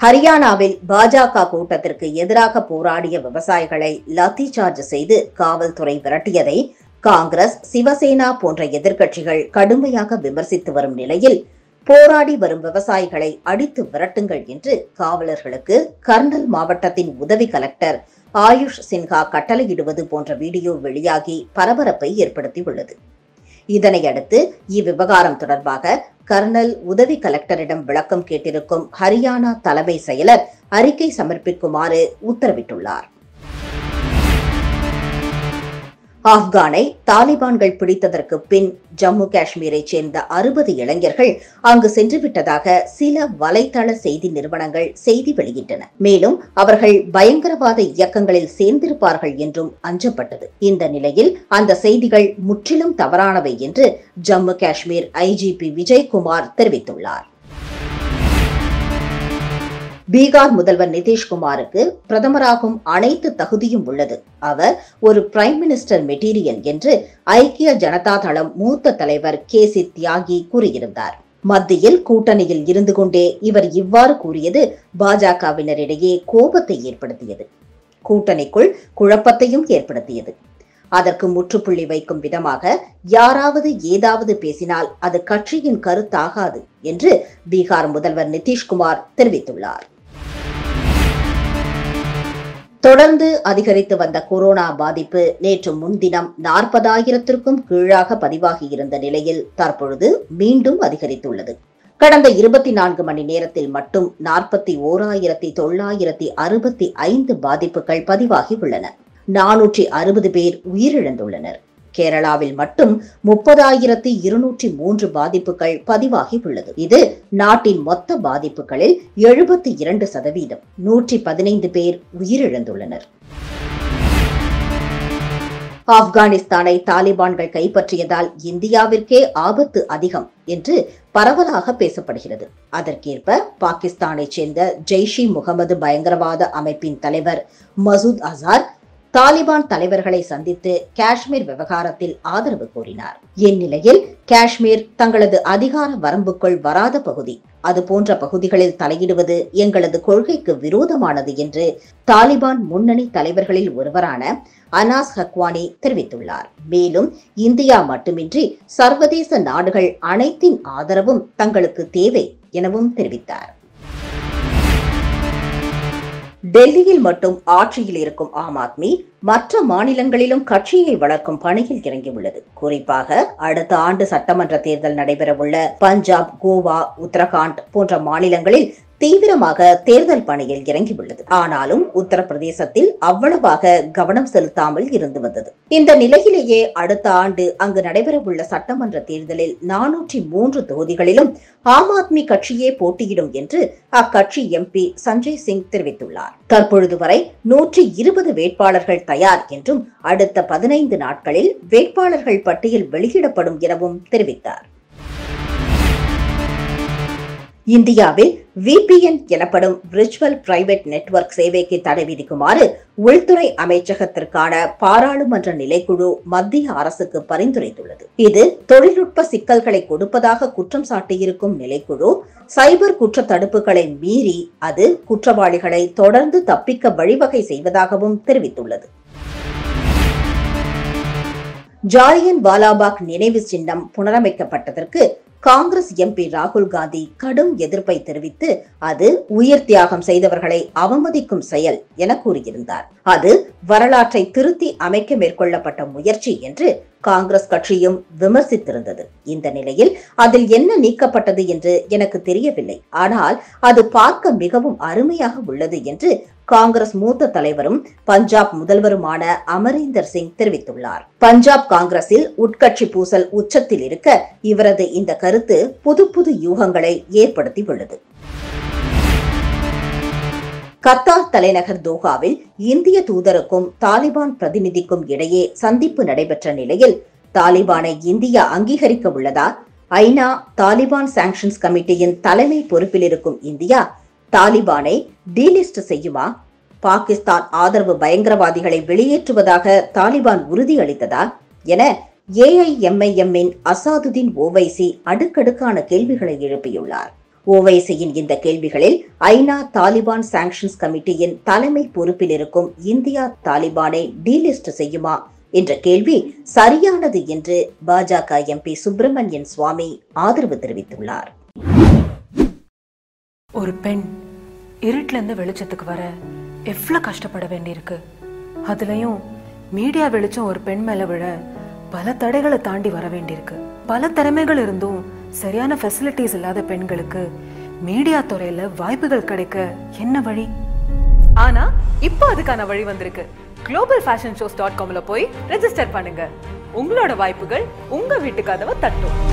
ஹரியானாவில் பாஜக கூட்டத்திற்கு எதிராக போராடிய விவசாயிகளை லத்தி சார்ஜ் செய்து காவல்துறை விரட்டியதை காங்கிரஸ் சிவசேனா போன்ற எதிர்க்கட்சிகள் கடுமையாக விமர்சித்து வரும் நிலையில் போராடி வரும் விவசாயிகளை அடித்து விரட்டுங்கள் என்று காவலர்களுக்கு கர்னல் மாவட்டத்தின் உதவி கலெக்டர் ஆயுஷ் சின்ஹா கட்டளையிடுவது போன்ற வீடியோ வெளியாகி பரபரப்பை ஏற்படுத்தியுள்ளது இதனையடுத்து இவ்விவகாரம் தொடர்பாக கர்னல் உதவி கலெக்டரிடம் விளக்கம் கேட்டிருக்கும் ஹரியானா தலைமை செயலர் அறிக்கை சமர்ப்பிக்குமாறு உத்தரவிட்டுள்ளார் ஆப்கானை தாலிபான்கள் பிடித்ததற்கு பின் ஜம்மு காஷ்மீரைச் சேர்ந்த அறுபது இளைஞர்கள் அங்கு சென்றுவிட்டதாக சில வலைதள செய்தி நிறுவனங்கள் செய்தி வெளியிட்டன மேலும் அவர்கள் பயங்கரவாத இயக்கங்களில் சேர்ந்திருப்பார்கள் என்றும் அஞ்சப்பட்டது இந்த நிலையில் அந்த செய்திகள் முற்றிலும் தவறானவை என்று ஜம்மு காஷ்மீர் ஐஜிபி விஜய்குமார் தெரிவித்துள்ளார் பீகார் முதல்வர் நிதிஷ்குமாருக்கு பிரதமராகும் அனைத்து தகுதியும் உள்ளது அவர் ஒரு பிரைம் மினிஸ்டர் மெட்டீரியல் என்று ஐக்கிய ஜனதா தளம் மூத்த தலைவர் கே சி தியாகி கூறியிருந்தார் மத்தியில் கூட்டணியில் இருந்து கொண்டே இவர் இவ்வாறு கூறியது பாஜகவினரிடையே கோபத்தை ஏற்படுத்தியது கூட்டணிக்குள் குழப்பத்தையும் ஏற்படுத்தியது அதற்கு முற்றுப்புள்ளி வைக்கும் விதமாக யாராவது ஏதாவது பேசினால் அது கட்சியின் கருத்தாகாது என்று பீகார் முதல்வர் நிதிஷ்குமார் தெரிவித்துள்ளார் தொடர்ந்து அதிகரித்து வந்த கொரோனா பாதிப்பு நேற்று முன்தினம் நாற்பதாயிரத்திற்கும் கீழாக பதிவாகியிருந்த நிலையில் தற்பொழுது மீண்டும் அதிகரித்துள்ளது கடந்த இருபத்தி நான்கு மணி நேரத்தில் மட்டும் நாற்பத்தி ஓராயிரத்தி தொள்ளாயிரத்தி அறுபத்தி ஐந்து பாதிப்புகள் பதிவாகி உள்ளன நானூற்றி அறுபது பேர் உயிரிழந்துள்ளனர் கேரளாவில் மட்டும் முப்பதாயிரத்தி இருநூற்றி மூன்று பாதிப்புகள் பதிவாகி உள்ளது இது நாட்டின் மொத்த பாதிப்புகளில் எழுபத்தி இரண்டு சதவீதம் நூற்றி பதினைந்து பேர் உயிரிழந்துள்ளனர் ஆப்கானிஸ்தானை தாலிபான்கள் கைப்பற்றியதால் இந்தியாவிற்கே ஆபத்து அதிகம் என்று பரவலாக பேசப்படுகிறது அதற்கேற்ப பாகிஸ்தானைச் சேர்ந்த ஜெய்ஷி முகமது பயங்கரவாத அமைப்பின் தலைவர் மசூத் அசார் தாலிபான் தலைவர்களை சந்தித்து காஷ்மீர் விவகாரத்தில் ஆதரவு கோரினார் இந்நிலையில் காஷ்மீர் தங்களது அதிகார வரம்புக்குள் வராத பகுதி அதுபோன்ற பகுதிகளில் தலையிடுவது எங்களது கொள்கைக்கு விரோதமானது என்று தாலிபான் முன்னணி தலைவர்களில் ஒருவரான அனாஸ் ஹக்வானி தெரிவித்துள்ளார் மேலும் இந்தியா மட்டுமின்றி சர்வதேச நாடுகள் அனைத்தின் ஆதரவும் தங்களுக்கு தேவை எனவும் தெரிவித்தார் டெல்லியில் மட்டும் ஆட்சியில் இருக்கும் ஆம் ஆத்மி மற்ற மாநிலங்களிலும் கட்சியை வளர்க்கும் பணியில் இறங்கியுள்ளது குறிப்பாக அடுத்த ஆண்டு சட்டமன்ற தேர்தல் நடைபெறவுள்ள பஞ்சாப் கோவா உத்தரகாண்ட் போன்ற மாநிலங்களில் தீவிரமாக தேர்தல் பணியில் இறங்கியுள்ளது ஆனாலும் உத்தரப்பிரதேசத்தில் அவ்வளவாக கவனம் செலுத்தாமல் இருந்து வந்தது இந்த நிலையிலேயே அடுத்த ஆண்டு அங்கு நடைபெறவுள்ள சட்டமன்ற தேர்தலில் நானூற்றி மூன்று தொகுதிகளிலும் ஆம் ஆத்மி கட்சியே போட்டியிடும் என்று அக்கட்சி எம்பி சஞ்சய் சிங் தெரிவித்துள்ளார் தற்பொழுது வரை நூற்றி இருபது வேட்பாளர்கள் தயார் என்றும் அடுத்த பதினைந்து நாட்களில் வேட்பாளர்கள் பட்டியல் வெளியிடப்படும் எனவும் தெரிவித்தார் இந்தியாவில் விபிஎன் எனப்படும் விர்ச்சுவல் பிரைவேட் நெட்வொர்க் சேவைக்கு தடை விதிக்குமாறு உள்துறை அமைச்சகத்திற்கான பாராளுமன்ற நிலைக்குழு மத்திய அரசுக்கு பரிந்துரைத்துள்ளது இது தொழில்நுட்ப சிக்கல்களை கொடுப்பதாக குற்றம் சாட்டியிருக்கும் நிலைக்குழு சைபர் குற்ற தடுப்புகளை மீறி அது குற்றவாளிகளை தொடர்ந்து தப்பிக்க வழிவகை செய்வதாகவும் தெரிவித்துள்ளது ஜாலியன் வாலாபாக் நினைவு சின்னம் புனரமைக்கப்பட்டதற்கு காங்கிரஸ் எம்பி ராகுல் காந்தி கடும் எதிர்ப்பை தெரிவித்து அது உயிர் தியாகம் செய்தவர்களை அவமதிக்கும் செயல் என கூறியிருந்தார் அது வரலாற்றை திருத்தி அமைக்க மேற்கொள்ளப்பட்ட முயற்சி என்று காங்கிரஸ் கட்சியும் விமர்சித்திருந்தது இந்த நிலையில் அதில் என்ன நீக்கப்பட்டது என்று எனக்கு தெரியவில்லை ஆனால் அது பார்க்க மிகவும் அருமையாக உள்ளது என்று காங்கிரஸ் மூத்த தலைவரும் பஞ்சாப் முதல்வருமான அமரீந்தர் சிங் தெரிவித்துள்ளார் பஞ்சாப் காங்கிரஸில் உட்கட்சி பூசல் உச்சத்தில் இருக்க இவரது இந்த கருத்து புது புது யூகங்களை ஏற்படுத்தியுள்ளது கத்தார் தலைநகர் தோஹாவில் இந்திய தூதருக்கும் தாலிபான் பிரதிநிதிக்கும் இடையே சந்திப்பு நடைபெற்ற நிலையில் தாலிபானை இந்தியா அங்கீகரிக்க உள்ளதா ஐநா தாலிபான் சாங்ஷன்ஸ் கமிட்டியின் தலைமை பொறுப்பில் இருக்கும் இந்தியா தாலிபானை டீலிஸ்ட் செய்யுமா பாகிஸ்தான் ஆதரவு பயங்கரவாதிகளை வெளியேற்றுவதாக தாலிபான் உறுதியளித்ததா என ஏஐஎம்ஐஎம்மின் அசாதுதீன் ஓவைசி அடுக்கடுக்கான கேள்விகளை எழுப்பியுள்ளார் ஓவைசியின் இந்த கேள்விகளில் ஐநா தாலிபான் சாங்ஷன்ஸ் கமிட்டியின் தலைமை பொறுப்பில் இருக்கும் இந்தியா தாலிபானை டீலிஸ்ட் செய்யுமா என்ற கேள்வி சரியானது என்று பாஜக எம்பி சுப்பிரமணியன் சுவாமி ஆதரவு தெரிவித்துள்ளார் ஒரு பெண் இருட்டுல இருந்து வெளிச்சத்துக்கு வர எவ்வளோ கஷ்டப்பட வேண்டியிருக்கு அதுலயும் மீடியா வெளிச்சம் ஒரு பெண் மேல விழ பல தடைகளை தாண்டி வர வேண்டியிருக்கு பல திறமைகள் இருந்தும் சரியான ஃபெசிலிட்டிஸ் இல்லாத பெண்களுக்கு மீடியா துறையில வாய்ப்புகள் கிடைக்க என்ன வழி ஆனா இப்போ அதுக்கான வழி வந்திருக்கு குளோபல் ஃபேஷன் ஷோஸ் டாட் காம்ல போய் ரெஜிஸ்டர் பண்ணுங்க உங்களோட வாய்ப்புகள் உங்க வீட்டு கதவை தட்டும்